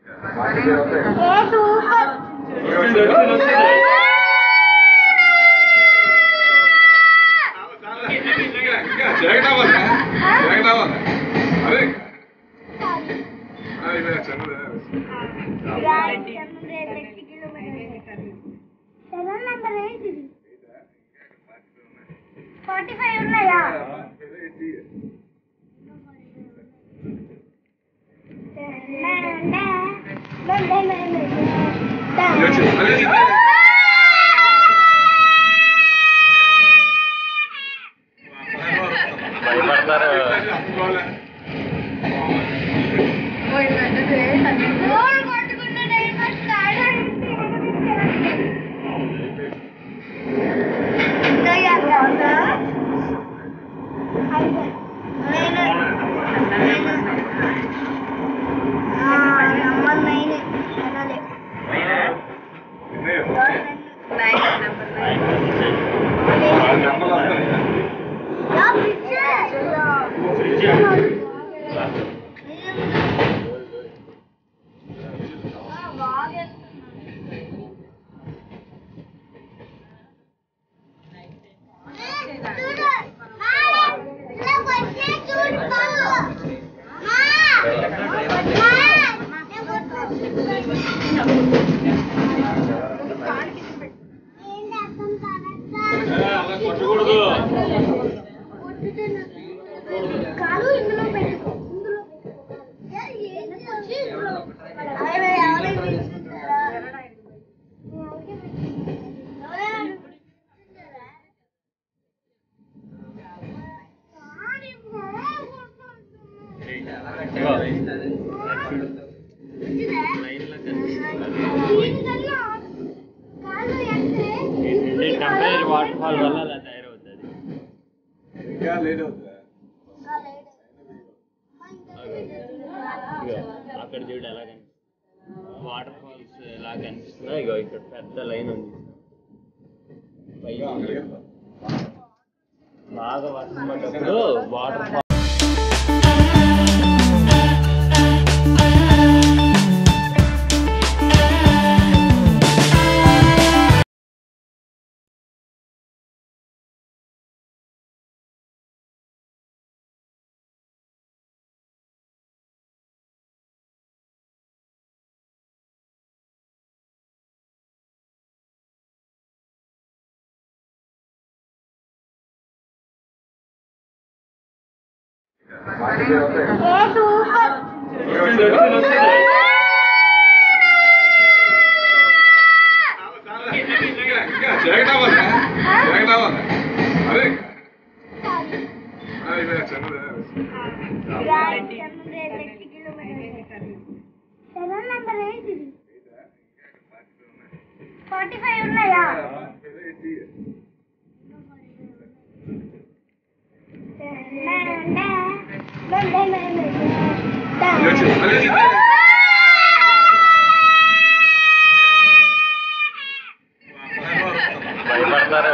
ఏ super seven number ఏంటి forty five ఉన్నాయా భయపడతారు గోల్ కొట్టుకున్న డైమండ్ స్టార్ట్ కొట్టకూడదు కాలు ఇందులో పెట్టుకో ఇందులో పెట్టుకో ఏ, ఏంటి వచ్చి ఇందులో ఆయన ఎవరైనా తీసుకుంటారా? ఎవరైనా తీసుకుంటారా? దీనికన్నా కాలు ఎత్తే టెంపరీ వాటర్ ఫాల్ వల్ల అలా తయారవుతుంది ఇంకా లేడు. ఇగో అక్కడ చూడు ఎలా కనిపిస్తుంది వాటర్ ఫాల్స్ ఎలా కనిపిస్తుందో ఇగో ఇక్కడ పెద్ద లైన్ ఉంది పైకి. బాగా వర్షం పడ్డప్పుడు వాటర్ ఫాల్ ఏ సూపర్ సెవెన్ నెంబర్ ఏంటి ఫార్టీ ఫైవ్ ఉన్నాయా భయపడతారు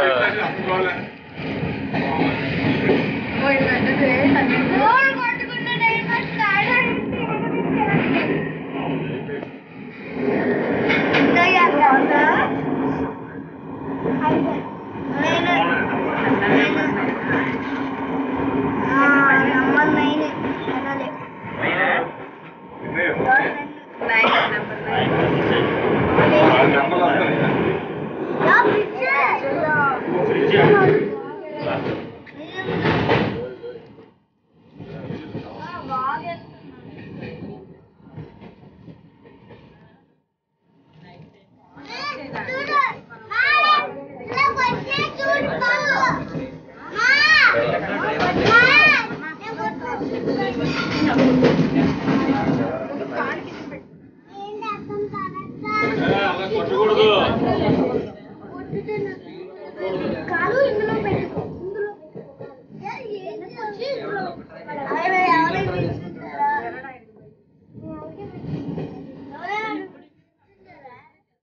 గోల్ కొట్టుకున్న డైమండ్ స్టార్ట్ కొట్టకూడదు కాలు ఇందులో పెట్టుకో ఇందులో పెట్టుకో ఏ, ఏంటి వచ్చి ఇందులో ఆయన ఎవరైనా తీసుకుంటారా? ఎవరైనా తీసుకుంటారా?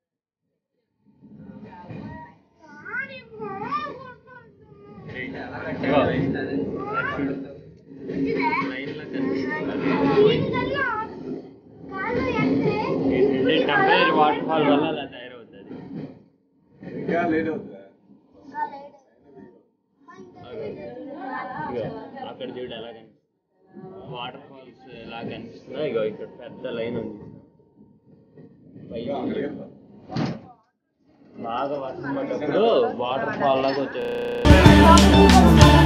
ఇగో లైన్ లో కనిపిస్తుంది దీనికన్నా కాలు ఎత్తే లేట్ అవుతుందా ఇంకా లేట్ మా ఇంటి ఇగో అక్కడ చూడు ఎలా కనిపిస్తుంది వాటర్ ఫాల్స్ ఎలా కనిపిస్తుందో ఇగో ఇక్కడ పెద్ద లైన్ ఉంది పైకి అక్కడికి వెళ్దాం. బాగా వర్షం పడ్డప్పుడు వాటర్ ఫాల్ లాగా వచ్చే